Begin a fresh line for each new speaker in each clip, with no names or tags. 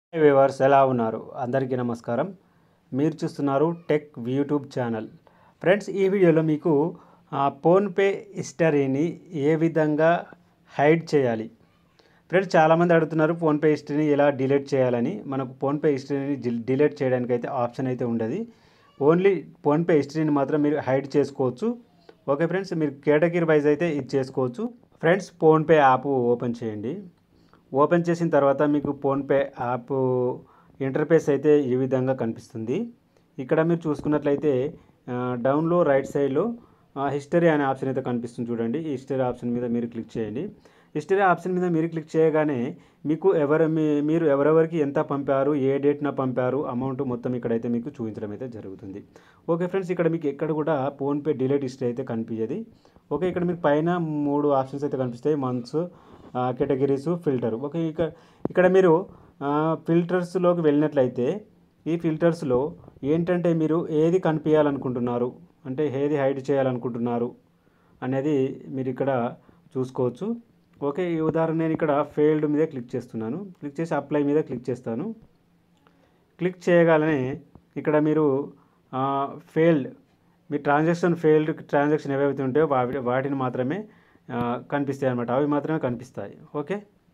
viewers ఎలా ఉన్నారు అందరికీ నమస్కారం మీరు చూస్తున్నారు టెక్ యూట్యూబ్ ఛానల్ ఫ్రెండ్స్ ఈ వీడియోలో మీకు ఆ, ఫోన్పే హిస్టరీని ఏ విధంగా హైడ్ చేయాలి ఫ్రెండ్స్ చాలామంది అడుగుతున్నారు ఫోన్పే హిస్టరీని ఎలా డిలీట్ చేయాలని మనకు ఫోన్పే హిస్టరీని జిల్- డిలీట్ చేయడానికి అయితే ఆప్షన్ అయితే ఉండదు ఓన్లీ ఫోన్పే హిస్టరీని మాత్రం మీరు హైడ్ చేసుకోవచ్చు ఓకే ఫ్రెండ్స్ మీరు కేటగిరీ వైజ్ అయితే ఇది చేసుకోవచ్చు ఫ్రెండ్స్ ఫోన్పే యాప్ ఓపెన్ చేయండి ఓపెన్ చేసిన తర్వాత మీకు ఫోన్పే యాప్ ఇంటర్ఫేస్ అయితే ఈ విధంగా కనిపిస్తుంది ఇక్కడ మీరు చూసుకున్నట్లయితే ఆ, డౌన్లో రైట్ సైడ్లో హిస్టరీ అనే ఆప్షన్ అయితే కనిపిస్తుంది చూడండి ఈ హిస్టరీ ఆప్షన్ మీద మీరు క్లిక్ చేయండి హిస్టరీ ఆప్షన్ మీద మీరు క్లిక్ చేయగానే మీకు ఎవరు మీ- మీరు ఎవరెవరికి ఎంత పంపారు ఏ డేట్న పంపారు అమౌంట్ మొత్తం ఇక్కడైతే మీకు చూపించడం అయితే జరుగుతుంది ఓకే ఫ్రెండ్స్ ఇక్కడ మీకు ఎక్కడ కూడా ఫోన్పే డిలీట్ హిస్టరీ అయితే కనిపించదు ఓకే ఇక్కడ మీకు పైన మూడు ఆప్షన్స్ అయితే కనిపిస్తాయి మంత్స్ కేటగిరీస్ ఫిల్టర్ ఓకే ఇక ఇక్కడ మీరు ఫిల్టర్స్లోకి వెళ్ళినట్లయితే ఈ ఫిల్టర్స్లో ఏంటంటే మీరు ఏది కనిపించాలనుకుంటున్నారు అంటే ఏది హైడ్ చేయాలనుకుంటున్నారు అనేది మీరు ఇక్కడ చూసుకోవచ్చు ఓకే ఈ ఉదాహరణ నేను ఇక్కడ ఫెయిల్డ్ మీద క్లిక్ చేస్తున్నాను క్లిక్ చేసి అప్లై మీద క్లిక్ చేస్తాను క్లిక్ చేయగానే ఇక్కడ మీరు ఫెయిల్డ్ మీ ట్రాన్సాక్షన్ ఫెయిల్డ్ ట్రాన్సాక్షన్ ఏవైతే ఉంటాయో వాటి వాటిని మాత్రమే ఆ, కనిపిస్తాయి అన్నమాట అవి మాత్రమే కనిపిస్తాయి ఓకే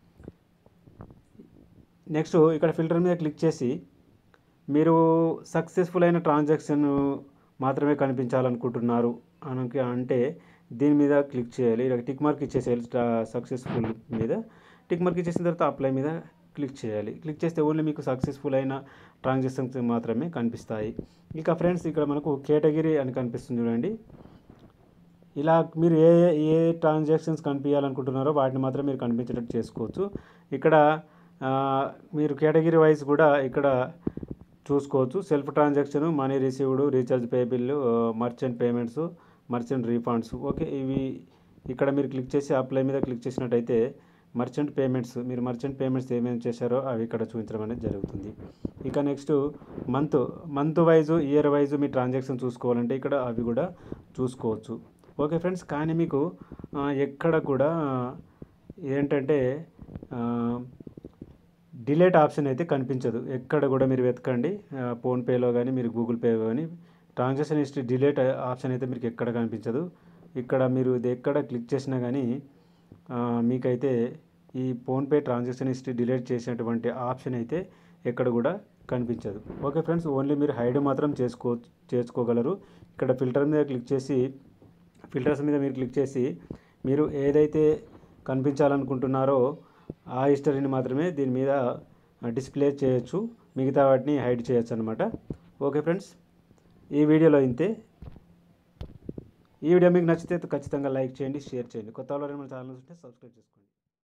నెక్స్ట్ ఇక్కడ ఫిల్టర్ మీద క్లిక్ చేసి మీరు సక్సెస్ఫుల్ అయిన ట్రాన్సాక్షన్ మాత్రమే కనిపించాలనుకుంటున్నారు అనకి అంటే దీని మీద క్లిక్ చేయాలి ఇలా టిక్ మార్క్ ఇచ్చేసేయాలి సక్సెస్ఫుల్ మీద టిక్ మార్క్ ఇచ్చేసిన తర్వాత అప్లై మీద క్లిక్ చేయాలి క్లిక్ చేస్తే ఓన్లీ మీకు సక్సెస్ఫుల్ అయిన ట్రాన్సాక్షన్స్ మాత్రమే కనిపిస్తాయి ఇక ఫ్రెండ్స్ ఇక్కడ మనకు కేటగిరీ అని కనిపిస్తుంది చూడండి ఇలా మీరు ఏ ఏ ట్రాన్సాక్షన్స్ కనిపించాలనుకుంటున్నారో వాటిని మాత్రం మీరు కనిపించేటట్టు చేసుకోవచ్చు ఇక్కడ ఆ, మీరు కేటగిరీ వైజ్ కూడా ఇక్కడ చూసుకోవచ్చు self transaction money received recharge pay bill merchant payments merchant refunds okay ఇవి ఇక్కడ మీరు క్లిక్ చేసి అప్లై మీద క్లిక్ చేసినట్టయితే మర్చెంట్ పేమెంట్స్ మీరు మర్చెంట్ పేమెంట్స్ ఏమేమి చేశారో అవి ఇక్కడ చూపించడం అనేది జరుగుతుంది ఇక next month month wise year wise మీ ట్రాన్సాక్షన్ చూసుకోవాలంటే ఇక్కడ అవి కూడా చూసుకోవచ్చు ఓకే ఫ్రెండ్స్ కానీ మీకు ఆ, ఎక్కడ కూడా ఆ, ఏంటంటే డిలేట్ ఆప్షన్ అయితే కనిపించదు ఎక్కడ కూడా మీరు వెతకండి ఆ, ఫోన్పేలో కానీ మీరు గూగుల్ పే కానీ ట్రాన్సాక్షన్ హిస్టరీ డిలేట్ ఆప్షన్ అయితే మీకు ఎక్కడ కనిపించదు ఇక్కడ మీరు ఇది ఎక్కడ క్లిక్ చేసినా కానీ ఆ, మీకైతే ఈ ఫోన్పే ట్రాన్సాక్షన్ హిస్టరీ డిలీట్ చేసినటువంటి ఆప్షన్ అయితే ఎక్కడ కూడా కనిపించదు ఓకే ఫ్రెండ్స్ ఓన్లీ మీరు హైడ్ మాత్రం చేసుకో చేసుకోగలరు ఇక్కడ ఫిల్టర్ మీద క్లిక్ చేసి ఫిల్టర్స్ మీద మీరు క్లిక్ చేసి మీరు ఏదైతే కనిపించాలనుకుంటున్నారో ఆ హిస్టరీని మాత్రమే దీని మీద డిస్ప్లే చేయొచ్చు మిగతా వాటిని హైడ్ చేయొచ్చు అనమాట ఓకే ఫ్రెండ్స్ ఈ వీడియోలో ఇంతే ఈ వీడియో మీకు నచ్చితే ఖచ్చితంగా లైక్ చేయండి షేర్ చేయండి కొత్త వాళ్ళు మన ఛానల్ ఉంటే సబ్స్క్రైబ్ చేసుకోండి